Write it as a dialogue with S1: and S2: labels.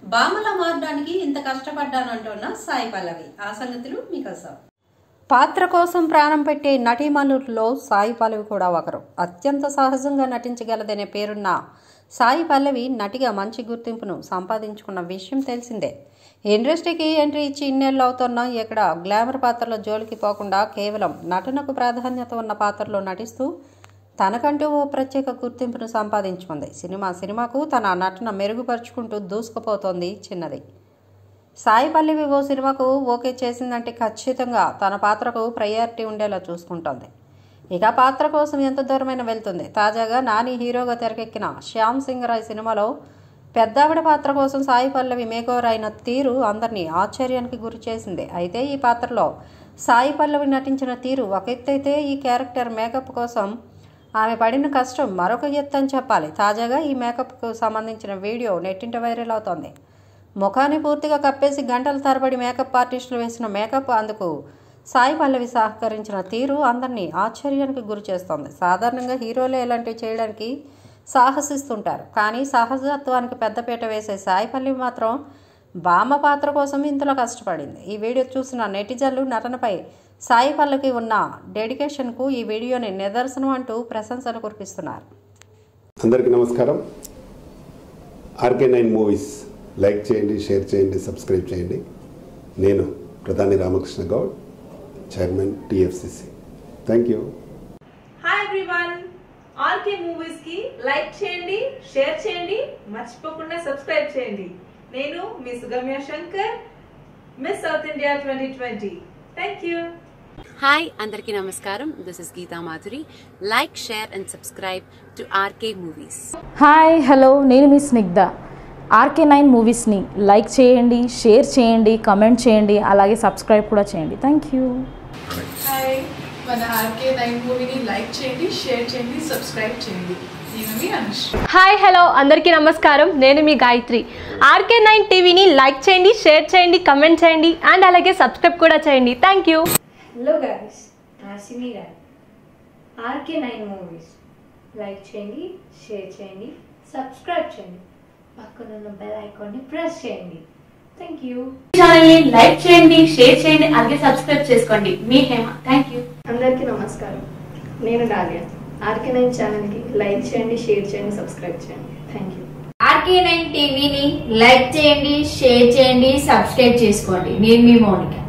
S1: బామలా మారడానికి ఇంత కష్టపడ్డానంటున్న సాయి పల్లవి ఆ సంగతులు మీకోసం పాత్ర కోసం ప్రాణం పెట్టే నటీమణుల్లో సాయి పల్లవి కూడా ఒకరు అత్యంత సహజంగా నటించగలదనే పేరున్న సాయి పల్లవి నటిగా మంచి గుర్తింపును సంపాదించుకున్న విషయం తెలిసిందే ఇండస్ట్రీకి ఎంట్రీ ఇచ్చి ఇన్నేళ్ళు అవుతున్నా ఇక్కడ గ్లామర్ పాత్రల జోలికి పోకుండా కేవలం నటనకు ప్రాధాన్యత ఉన్న పాత్రలో నటిస్తూ తనకంటూ ఓ ప్రత్యేక గుర్తింపును సంపాదించుకుంది సినిమా సినిమాకు తన నటన మెరుగుపరుచుకుంటూ దూసుకుపోతోంది చిన్నది సాయి పల్లవి ఓ సినిమాకు ఓకే చేసిందంటే ఖచ్చితంగా తన పాత్రకు ప్రయారిటీ ఉండేలా చూసుకుంటోంది ఇక పాత్ర కోసం ఎంత దూరమైన వెళ్తుంది తాజాగా నాని హీరోగా తెరకెక్కిన శ్యామ్ సింగ్ రాయ్ సినిమాలో పెద్దావిడ పాత్ర కోసం సాయి పల్లవి మేకోవర్ అయిన తీరు అందరినీ ఆశ్చర్యానికి గురి చేసింది అయితే ఈ పాత్రలో సాయి పల్లవి నటించిన తీరు ఒక ఎత్తు అయితే ఈ క్యారెక్టర్ మేకప్ కోసం ఆమె పడిన కష్టం మరొక ఎత్తు అని చెప్పాలి తాజాగా ఈ మేకప్కు సంబంధించిన వీడియో నెట్టింట వైరల్ అవుతోంది ముఖాన్ని పూర్తిగా కప్పేసి గంటల తరబడి మేకప్ ఆర్టిస్టులు వేసిన మేకప్ అందుకు సాయి పల్లవి సహకరించిన తీరు అందరినీ ఆశ్చర్యానికి గురి చేస్తోంది సాధారణంగా హీరోలే ఇలాంటివి చేయడానికి సాహసిస్తుంటారు కానీ సహజత్వానికి పెద్దపీట వేసే సాయి పల్లవి మాత్రం బామ్మ పాత్ర కోసం ఇంతలో కష్టపడింది ఈ వీడియో చూసిన నెటిజన్లు నటనపై సాయి పల్లకి ఉన్న డెడికేషన్కు ఈ వీడియోని నిదర్శనం అంటూ ప్రశంసలు కురిపిస్తున్నారు
S2: అందరికీ నమస్కారం ఆర్కే నైన్ మూవీస్ లైక్ చేయండి షేర్ చేయండి సబ్స్క్రైబ్ చేయండి నేను ప్రధాని Ramakrishna Goud chairman TFCC thank you
S3: hi everyone RK movies కి లైక్ చేయండి షేర్ చేయండి మర్చిపోకుండా సబ్స్క్రైబ్ చేయండి నేను మీ Sugamya Shankar Miss South India twenty twenty thank you
S4: hi అందరికీ నమస్కారం this is Geetha Madhuri like share and subscribe to RK movies
S5: hi hello నేను మీ స్నిగ్ధ ఆర్కే నైన్ మూవీస్ని లైక్ చేయండి షేర్ చేయండి కమెంట్ చేయండి అలాగే సబ్స్క్రైబ్ కూడా చేయండి థ్యాంక్ యూ
S6: హాయ్ మన ఆర్కే నైన్ మూవీని లైక్ చేయండి షేర్ చేయండి సబ్స్క్రైబ్ చేయండి నేను మీ అనుష్
S7: హాయ్ హలో అందరికీ నమస్కారం నేను మీ గాయత్రి ఆర్కే నైన్ టీవీని లైక్ చేయండి షేర్ చేయండి కమెంట్ చేయండి అండ్ అలాగే సబ్స్క్రైబ్ కూడా చేయండి thank you
S8: hello guys Nasini Roy RK nine movies like చేయండి షేర్ చేయండి సబ్స్క్రైబ్ చేయండి పక్కనున్న బెల్ ఐకాన్ని ప్రెస్ చేయండి థ్యాంక్ యూ
S9: ఛానల్ ని లైక్ చేయండి షేర్ చేయండి అలాగే సబ్స్క్రైబ్ చేసుకోండి మీ హేమ థ్యాంక్ యూ
S10: అందరికీ నమస్కారం నేను డాలియా ఆర్కే నైన్ ఛానల్కి లైక్ చేయండి షేర్ చేయండి సబ్స్క్రైబ్ చేయండి థ్యాంక్ యూ
S9: ఆర్కే నైన్ టీవీని లైక్ చేయండి షేర్ చేయండి సబ్స్క్రైబ్ చేసుకోండి నేను మీ మౌనిక